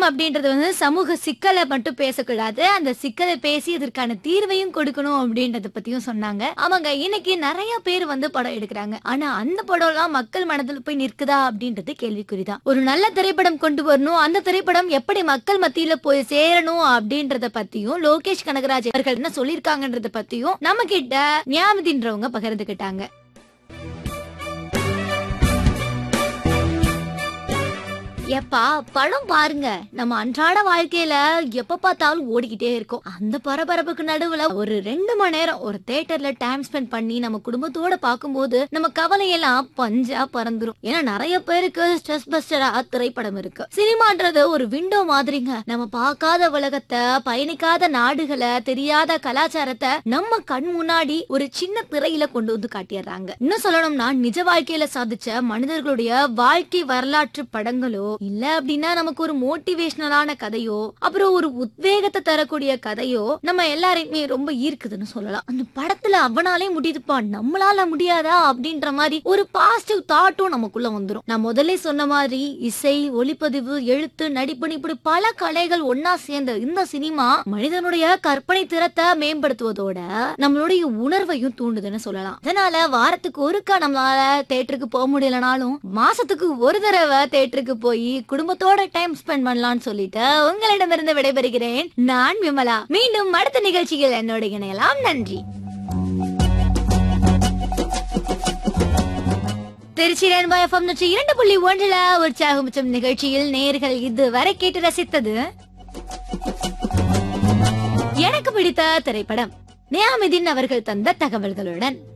அப்படின்றது வந்து சமூக சிக்கலை மட்டும் பேசக்கூடாது அந்த சிக்கலை பேசி இதற்கான தீர்வையும் கொடுக்கணும் அப்படின்றத பத்தியும் சொன்னாங்க ஆமாங்க இன்னைக்கு நிறைய பேர் வந்து படம் எடுக்கிறாங்க ஆனா அந்த படம் எல்லாம் மக்கள் மனதில் போய் நிற்குதா அப்படின்றது கேள்விக்குறிதான் ஒரு நல்ல திரைப்படம் கொண்டு வரணும் அந்த திரைப்படம் எப்படி மக்கள் மத்தியில போய் சேரணும் அப்படின்றத பத்தியும் லோகேஷ் கனகராஜ் அவர்கள் என்ன சொல்லியிருக்காங்கன்றத பத்தியும் நம்ம கிட்ட ஞாபதின்றவங்க பகிர்ந்துக்கிட்டாங்க எப்பா படம் பாருங்க நம்ம அன்றாட வாழ்க்கையில எப்ப பார்த்தாலும் ஓடிக்கிட்டே இருக்கும் அந்த பரபரப்புக்கு நடுவுல ஒரு ரெண்டு மணி நேரம் ஒரு தியேட்டர்ல டைம் ஸ்பெண்ட் பண்ணி நம்ம குடும்பத்தோட பார்க்கும்போது நம்ம கவலையெல்லாம் பஞ்சா பறந்துரும் ஏன்னா நிறைய பேருக்கு ஸ்ட்ரெஸ் பஸ்டரா திரைப்படம் இருக்கு சினிமான்றது ஒரு விண்டோ மாதிரிங்க நம்ம பார்க்காத உலகத்தை பயணிக்காத நாடுகளை தெரியாத கலாச்சாரத்தை நம்ம கண் முன்னாடி ஒரு சின்ன திரையில கொண்டு வந்து காட்டிடுறாங்க இன்னும் சொல்லணும்னா நிஜ வாழ்க்கையில சாதிச்ச மனிதர்களுடைய வாழ்க்கை வரலாற்று படங்களோ இல்ல அப்படின்னா நமக்கு ஒரு மோட்டிவேஷனலான கதையோ அப்புறம் ஒரு உத்வேகத்தை தரக்கூடிய கதையோ நம்ம எல்லாரையுமே ரொம்ப ஈர்க்குதுன்னு சொல்லலாம் அந்த படத்துல அவனாலே முடியுதுப்பா நம்மளால முடியாதா அப்படின்ற மாதிரி ஒரு பாசிட்டிவ் தாட்டும் நமக்குள்ள வந்துரும் நான் முதல்ல சொன்ன மாதிரி இசை ஒளிப்பதிவு எழுத்து நடிப்பு இப்படி பல கலைகள் ஒன்னா சேர்ந்த இந்த சினிமா மனிதனுடைய கற்பனை திறத்தை மேம்படுத்துவதோட நம்மளுடைய உணர்வையும் தூண்டுதுன்னு சொல்லலாம் அதனால வாரத்துக்கு ஒருக்கா நம்மளால தேட்டருக்கு போக முடியலனாலும் மாசத்துக்கு ஒரு தடவை தேட்டருக்கு போய் குடும்பத்தோட டைம் ஸ்பெண்ட் பண்ணலாம்னு சொல்லிட்டு உங்களிடமிருந்து விடைபெறுகிறேன் நான் விமலா மீண்டும் அடுத்த நிகழ்ச்சியில் என்னோட இணையலாம் நன்றி திருச்சி ரென்பா எஃப்எம் நூற்றி இரண்டு புள்ளி ஒன்றுல உற்சாகமிச்சம் நிகழ்ச்சியில் நேர்கள் இதுவரை கேட்டு ரசித்தது எனக்கு பிடித்த திரைப்படம் நியாமிதின் அவர்கள் தந்த தகவல்களுடன்